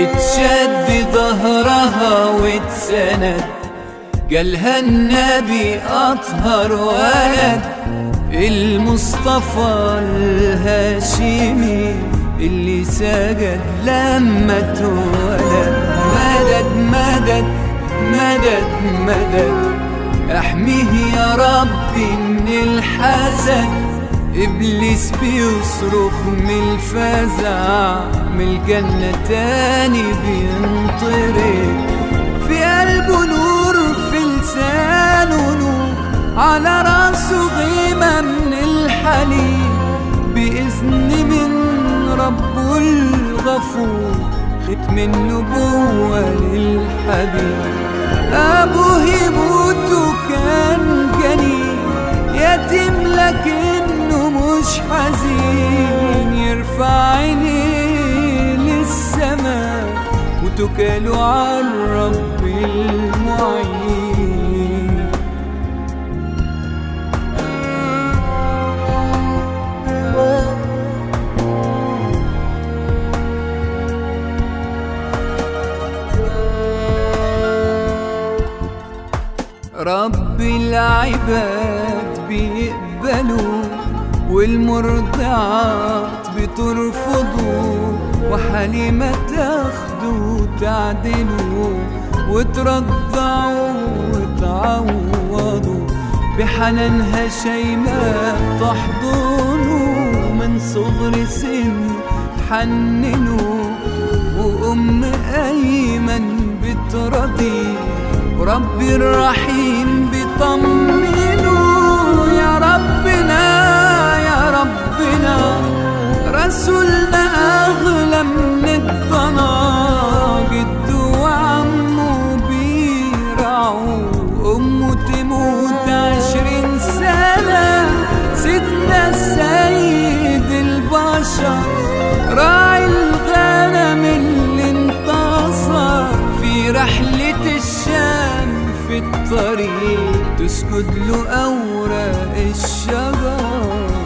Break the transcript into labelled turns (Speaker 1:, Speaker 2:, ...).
Speaker 1: اتشد ظهرها واتسند قالها النبي أطهر ولد المصطفى الهاشمي اللي سجد لما اتولد مدد مدد مدد مدد احميه يا ربي من الحسد ابليس بيصرخ من الفزع من الجنة تاني بينطرد في قلبه نور في لسانه نور على راسه غيمة من الحليب بإذن من ربه الغفور ختم النبوة للحبيب أبوه يموت وكان جنين يتيم لكنه مش حزين يرفع عينيه للسماء وتكاله على الرب المعين رب العباد بيقبلوا والمرضعات بترفضوا وحليمة تاخدوا تعدلوا وترضعوا وتعوضوا بحنانها شيماء تحضنوا من صغر سن تحننوا وأم أيمن بترضي وربي الرحيم بيطمنوا يا ربنا يا ربنا رسولنا أغلى من الضنا جده وعمه بيرعوا أمه تموت عشرين سنة سيدنا السيد البشر راعي الغنم اللي انتصر في رحلة الشام في الطريق تسجد له أوراق الشجر